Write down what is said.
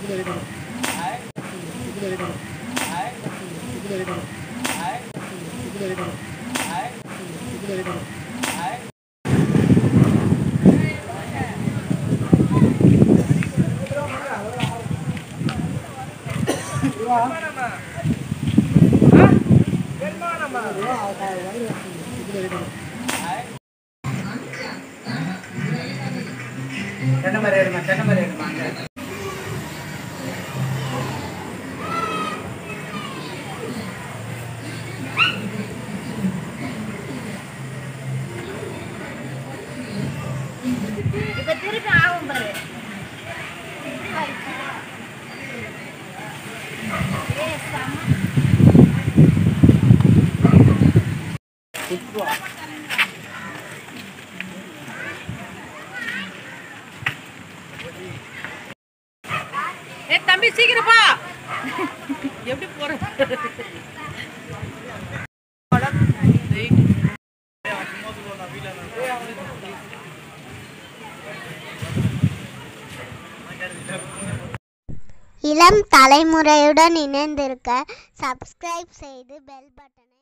தென்னை மரம் எடுமா தென்னை மரம் எடுமாங்க இப்ப திருப்பி ஆகும் பாரு ஏ, செம்ம. ஏ தம்பி சீக்கிரம் பா எப்படி போற இளம் தலைமுறையுடன் இணைந்திருக்க சப்ஸ்கிரைப் செய்து பெல் பட்டனை